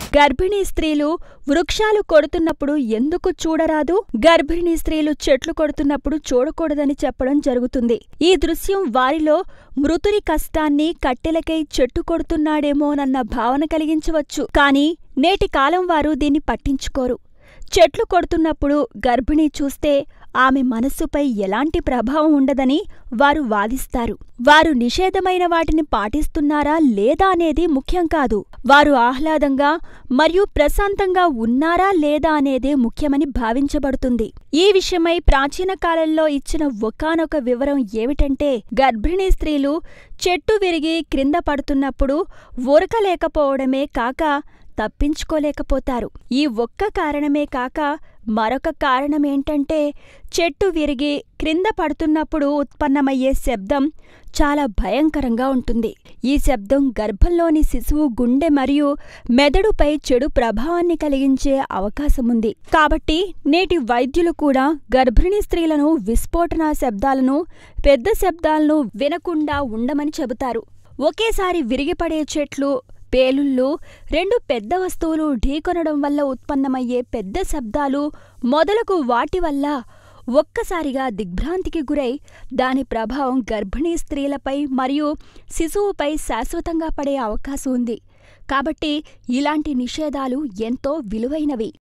గర్భిణీ స్త్రీలు వృక్షాలు కొడుతున్నప్పుడు ఎందుకు చూడరాదు గర్భిణీ స్త్రీలు చెట్లు కొడుతున్నప్పుడు చూడకూడదని చెప్పడం జరుగుతుంది ఈ దృశ్యం వారిలో మృతుని కష్టాన్ని కట్టెలకై చెట్టు కొడుతున్నాడేమోనన్న భావన కలిగించవచ్చు కాని నేటి కాలం వారు దీన్ని పట్టించుకోరు చెట్లు కొడుతున్నప్పుడు గర్భిణి చూస్తే ఆమె మనస్సుపై ఎలాంటి ప్రభావం ఉండదని వారు వాదిస్తారు వారు నిషేధమైన వాటిని పాటిస్తున్నారా లేదా అనేది ముఖ్యం కాదు వారు ఆహ్లాదంగా మరియు ప్రశాంతంగా ఉన్నారా లేదా అనేదే ముఖ్యమని భావించబడుతుంది ఈ విషయమై ప్రాచీన కాలంలో ఇచ్చిన ఒకానొక వివరం ఏమిటంటే గర్భిణీ స్త్రీలు చెట్టు విరిగి క్రింద పడుతున్నప్పుడు ఊరకలేకపోవడమే కాక తప్పించుకోలేకపోతారు ఈ ఒక్క కారణమే కాక మరొక కారణమేంటంటే చెట్టు విరిగి క్రింద పడుతున్నప్పుడు ఉత్పన్నమయ్యే శబ్దం చాలా భయంకరంగా ఉంటుంది ఈ శబ్దం గర్భంలోని శిశువు గుండె మరియు మెదడుపై చెడు ప్రభావాన్ని కలిగించే అవకాశముంది కాబట్టి నేటి వైద్యులు కూడా గర్భిణీ స్త్రీలను విస్ఫోటన శబ్దాలను పెద్ద శబ్దాలను వినకుండా ఉండమని చెబుతారు ఒకేసారి విరిగిపడే చెట్లు పేలుళ్ళు రెండు పెద్ద వస్తువులు ఢీకొనడం వల్ల ఉత్పన్నమయ్యే పెద్ద శబ్దాలు మొదలగు వాటి వల్ల ఒక్కసారిగా దిగ్భ్రాంతికి గురై దాని ప్రభావం గర్భిణీ స్త్రీలపై మరియు శిశువుపై శాశ్వతంగా పడే అవకాశం ఉంది కాబట్టి ఇలాంటి నిషేధాలు ఎంతో విలువైనవి